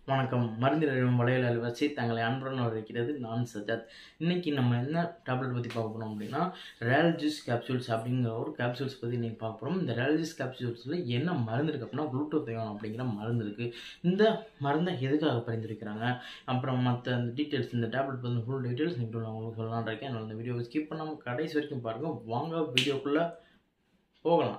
வணக்கம் மருந்திலும் வளையல் அலுவலசி தங்களை அன்புடன் வரவேற்கிறது நான் சஜாத் இன்னைக்கு நம்ம என்ன டேப்லெட் பற்றி பார்க்க போகிறோம் அப்படின்னா ரேல்ஜிஸ் கேப்சூல்ஸ் அப்படிங்கிற ஒரு கேப்சூல்ஸ் பற்றி இன்னைக்கு பார்க்க போகிறோம் இந்த ரேல்ஜிஸ் கேப்சூல்ஸில் என்ன மருந்து இருக்குது அப்படின்னா குளுட்டோதையான் அப்படிங்கிற மருந்து இருக்குது இந்த மருந்தை எதுக்காக பரிந்துரைக்கிறாங்க அப்புறம் மற்ற அந்த டீட்டெயில்ஸ் இந்த டேப்லெட் பற்றி ஃபுல் டீட்டெயில்ஸ் நீங்கள் நான் உங்களுக்கு சொல்லலான் இருக்கேன் அதனால் இந்த வீடியோவை ஸ்கிப் பண்ணாமல் கடைசி வரைக்கும் பாருங்கள் வாங்க வீடியோக்குள்ளே போகலாம்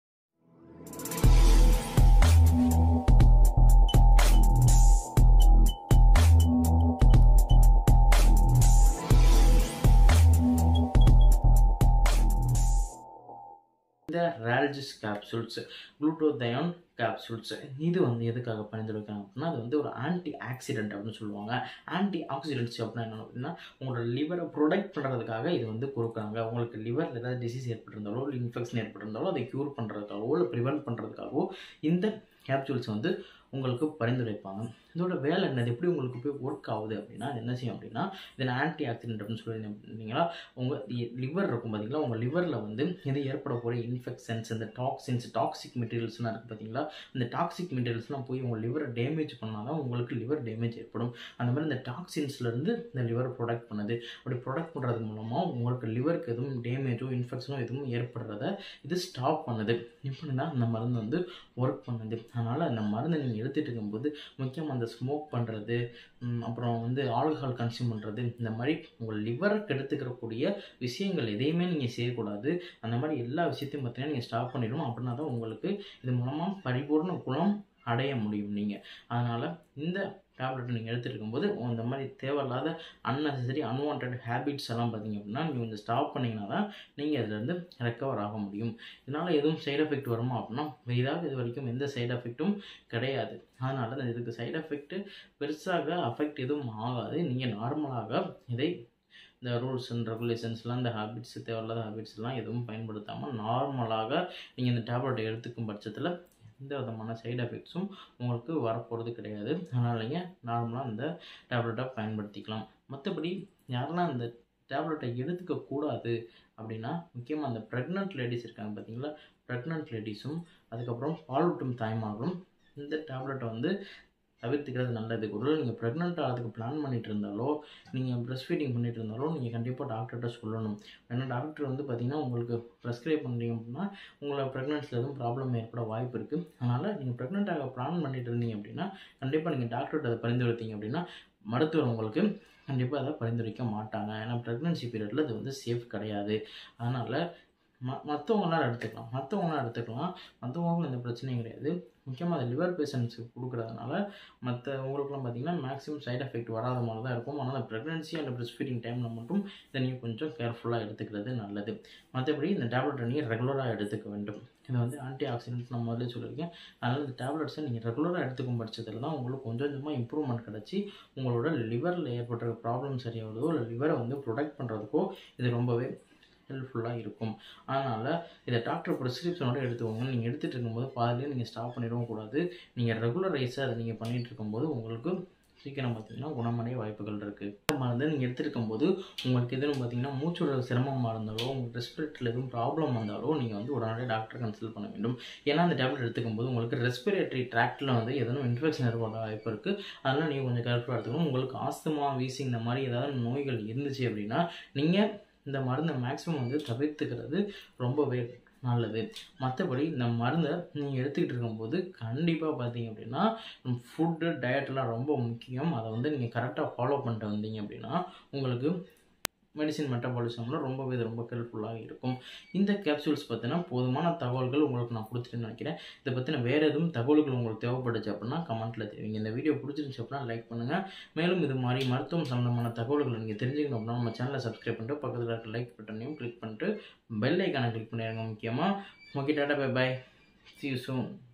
இந்த ரேல்ஜிஸ் கேப்சூல்ஸ் குளூட்டோதயான் கேப்சூல்ஸ் இது வந்து எதுக்காக பரிந்துரைக்கிறாங்க அப்படின்னா அது வந்து ஒரு ஆன்டி ஆக்சிடென்ட் அப்படின்னு சொல்லுவாங்க ஆன்டி ஆக்சிடென்ட்ஸ் அப்படின்னா என்ன அப்படின்னா உங்களோட லிவரை ப்ரொடெக்ட் பண்ணுறதுக்காக இது வந்து கொடுக்குறாங்க உங்களுக்கு லிவரில் ஏதாவது டிசீஸ் ஏற்பட்டிருந்தாலோ இல்லை இன்ஃபெக்ஷன் ஏற்பட்டிருந்தாலோ அதை க்யூர் பண்ணுறதுக்காகவோ இல்லை ப்ரிவென்ட் பண்ணுறதுக்காகவோ இந்த கேப்சூல்ஸ் வந்து உங்களுக்கு பரிந்துரைப்பாங்க இதோட வேலை என்னது எப்படி உங்களுக்கு போய் ஒர்க் ஆகுது அப்படின்னா அது என்ன செய்யும் அப்படின்னா இது ஆன்டி ஆக்சிடென்ட் அப்படின்னு சொல்லியிருந்தீங்களா உங்கள் லிவர் இருக்கும் பார்த்தீங்களா உங்கள் லிவரில் வந்து இது ஏற்பட போகிற இன்ஃபெக்ஷன்ஸ் இந்த டாக்ஸின்ஸ் டாக்ஸிக் மெட்டீரியல்ஸ்லாம் இருக்குது பார்த்தீங்களா இந்த டாக்ஸிக் மெட்டீரியல்ஸ்லாம் போய் உங்கள் லிவரை டேமேஜ் பண்ணால் தான் உங்களுக்கு லிவர் டேமேஜ் ஏற்படும் அந்த மாதிரி இந்த டாக்ஸின்ஸ்லேருந்து இந்த லிவர் ப்ரொடக்ட் பண்ணுது அப்படி ப்ரொடக்ட் பண்ணுறது மூலமாக உங்களுக்கு லிவருக்கு எதுவும் டேமேஜோ இன்ஃபெக்ஷனோ எதுவும் ஏற்படுறத இது ஸ்டாப் பண்ணுது இப்படி தான் இந்த மருந்து வந்து ஒர்க் பண்ணுது அதனால் அந்த மருந்தை நீங்கள் எடுத்துகிட்டு இருக்கும்போது முக்கியமாக அந்த ஸ்மோக் பண்ணுறது அப்புறம் வந்து ஆல்கஹால் கன்சியூம் பண்ணுறது இந்த மாதிரி உங்கள் லிவரை கெடுத்துக்கிறக்கூடிய விஷயங்கள் எதையுமே நீங்கள் செய்யக்கூடாது அந்த மாதிரி எல்லா விஷயத்தையும் பார்த்தீங்கன்னா நீங்கள் ஸ்டாப் பண்ணிடணும் அப்படின்னா தான் உங்களுக்கு இது மூலமாக பரிபூர்ண குணம் அடைய முடியும் நீங்கள் அதனால் இந்த டேப்லெட் நீங்கள் எடுத்துகிட்டு இருக்கும்போது இந்த மாதிரி தேவையில்லாத அன்னெசரி அன்வான்ட் ஹேபிட்ஸ் எல்லாம் பார்த்தீங்க அப்படின்னா நீங்கள் கொஞ்சம் ஸ்டாப் பண்ணிங்கன்னா தான் நீங்கள் அதிலேருந்து ரெக்கவர் ஆக முடியும் இதனால் எதுவும் சைடு எஃபெக்ட் வருமா அப்படின்னா இதாக இது வரைக்கும் எந்த சைடு எஃபெக்ட்டும் கிடையாது அதனால தான் இதுக்கு சைடு எஃபெக்ட் பெருசாக அஃபெக்ட் எதுவும் ஆகாது நீங்கள் நார்மலாக இதை இந்த ரூல்ஸ் அண்ட் ரெகுலேஷன்ஸ்லாம் இந்த ஹேபிட்ஸ் தேவையில்லாத ஹேபிட்ஸ்லாம் எதுவும் பயன்படுத்தாமல் நார்மலாக நீங்கள் இந்த டேப்லெட்டை எடுத்துக்கும் பட்சத்தில் எந்த விதமான சைடு எஃபெக்ட்ஸும் உங்களுக்கு வரப்போகிறது கிடையாது அதனால் நீங்கள் நார்மலாக இந்த டேப்லெட்டை பயன்படுத்திக்கலாம் மற்றபடி யாரெல்லாம் இந்த டேப்லெட்டை எடுத்துக்க கூடாது அப்படின்னா முக்கியமாக அந்த ப்ரெக்னென்ட் லேடிஸ் இருக்காங்க பார்த்தீங்களா ப்ரெக்னென்ட் லேடிஸும் அதுக்கப்புறம் பாலூட்டும் தாய்மார்களும் இந்த டேப்லெட்டை வந்து தவிர்த்துக்கிறது நல்லது ஒரு நீங்கள் ப்ரெக்னென்ட் ஆகிறதுக்கு பிளான் பண்ணிட்டு இருந்தாலோ நீங்கள் ப்ரெஸ்ட் ஃபீடிங் பண்ணிட்டு இருந்தாலோ நீங்கள் கண்டிப்பாக டாக்டர்கிட்ட சொல்லணும் ஏன்னா டாக்டர் வந்து பார்த்திங்கன்னா உங்களுக்கு ப்ரெஸ்கிரைப் பண்ணுறீங்க அப்படின்னா உங்களை ப்ரெக்னன்சியில் எதுவும் ப்ராப்ளம் ஏற்பட வாய்ப்பு இருக்குது அதனால் நீங்கள் ப்ரெக்னென்ட் ஆக பிளான் பண்ணிட்டு இருந்தீங்க அப்படின்னா கண்டிப்பாக நீங்கள் டாக்டர்கிட்ட அதை பரிந்துரைத்தீங்க அப்படின்னா மருத்துவர் உங்களுக்கு கண்டிப்பாக அதை பரிந்துரைக்க மாட்டாங்க ஏன்னா ப்ரெக்னன்சி பீரியடில் அது வந்து சேஃப் கிடையாது அதனால் ம மற்றவங்களாம் எடுத்துக்கலாம் மற்றவங்களாம் எடுத்துக்கலாம் மற்றவங்களுக்கும் எந்த பிரச்சனையும் கிடையாது முக்கியமாக அது லிவர் பேஷண்ட்ஸுக்கு கொடுக்குறதுனால மற்றவங்களுக்குலாம் பார்த்திங்கன்னா மேக்ஸிமம் சைட் எஃபெக்ட் வராத மாதிரி தான் இருக்கும் ஆனால் ப்ரெக்னன்சி அண்ட் ப்ரெஸ்ட் ஃபீடிங் டைமில் மட்டும் இதை நீங்கள் கொஞ்சம் கேர்ஃபுல்லாக எடுத்துக்கிறது நல்லது மற்றபடி இந்த டேப்லெட்டை நீங்கள் ரெகுலராக எடுத்துக்க வேண்டும் இது வந்து ஆன்டி ஆக்சிடென்ட்ஸ் நான் முதல்ல சொல்லியிருக்கேன் அதனால் இந்த டேப்லெட்ஸை நீங்கள் ரெகுலராக எடுத்துக்கும் பட்சத்தில் தான் உங்களுக்கு கொஞ்சம் கொஞ்சமாக இம்ப்ரூவ்மெண்ட் கிடச்சி உங்களோட லிவரில் ஏற்பட்ட ப்ராப்ளம் சரியாகுதோ இல்லை லிவரை வந்து ப்ரொடெக்ட் பண்ணுறதுக்கோ இது ரொம்பவே ஹெல்ப்ஃபுல்லாக இருக்கும் அதனால் இதை டாக்டர் ப்ரிஸ்கிரிப்ஷனோட எடுத்துக்கோங்க நீங்கள் எடுத்துகிட்டு இருக்கும்போது பாதிலே நீங்கள் ஸ்டாப் பண்ணிடவும் கூடாது நீங்கள் ரெகுலரைஸாக அதை நீங்கள் பண்ணிகிட்டு இருக்கும்போது உங்களுக்கு சீக்கிரம் பார்த்தீங்கன்னா குணமடைய வாய்ப்புகள் இருக்குது மருந்து நீங்கள் எடுத்துருக்கும் போது உங்களுக்கு எதுவும் பார்த்தீங்கன்னா மூச்சோட சிரமமாக இருந்தாலோ உங்களுக்கு ரெஸ்பிரேட்டரில் எதுவும் ப்ராப்ளம் வந்தாலோ நீங்கள் வந்து உடனடியாக டாக்டர் கன்சல்ட் பண்ண வேண்டும் ஏன்னா அந்த டேப்லெட் எடுத்துக்கும் போது உங்களுக்கு ரெஸ்பிரேட்டரி ட்ராக்டில் வந்து எதனும் இன்ஃபெக்ஷன் ஏற்பட வாய்ப்பு இருக்குது அதனால் நீங்கள் கொஞ்சம் கேர்ஃபுல்லாக எடுத்துக்கணும் உங்களுக்கு ஆஸ்துமா வீசிங் இந்த மாதிரி ஏதாவது நோய்கள் இருந்துச்சு அப்படின்னா நீங்கள் இந்த மருந்தை மேக்ஸிமம் வந்து தவிர்த்துக்கிறது ரொம்பவே நல்லது மற்றபடி இந்த மருந்தை நீங்கள் எடுத்துக்கிட்டு இருக்கும்போது கண்டிப்பாக பார்த்தீங்க அப்படின்னா ஃபுட்டு டயட்லாம் ரொம்ப முக்கியம் அதை வந்து நீங்கள் கரெக்டாக ஃபாலோ பண்ணிட்டு வந்தீங்க அப்படின்னா உங்களுக்கு மெடிசின் மெட்டபாலிசமில் ரொம்பவே இது ரொம்ப ஹெல்ப்ஃபுல்லாக இருக்கும் இந்த கேப்சூல்ஸ் பற்றினா போதுமான தகவல்கள் உங்களுக்கு நான் கொடுத்துட்டேன்னு நினைக்கிறேன் இதை பற்றின வேறு எதுவும் தகவல்கள் உங்களுக்கு தேவைப்பட்டுச்சு அப்படின்னா கமெண்ட்டில் தெரிவிங்க இந்த வீடியோ பிடிச்சிருந்துச்சு அப்படின்னா லைக் பண்ணுங்கள் மேலும் இது மாதிரி மருத்துவம் சம்மந்தமான தகவல்களை நீங்கள் தெரிஞ்சுக்கணும் அப்படின்னா நம்ம சேனலை சப்ஸ்கிரைப் பண்ணிட்டு பக்கத்தில் இருக்க லைக் பட்டனையும் கிளிக் பண்ணிட்டு பெல் ஐக்கானை கிளிக் பண்ணிடுங்க முக்கியமாக okay tata bye bye see you soon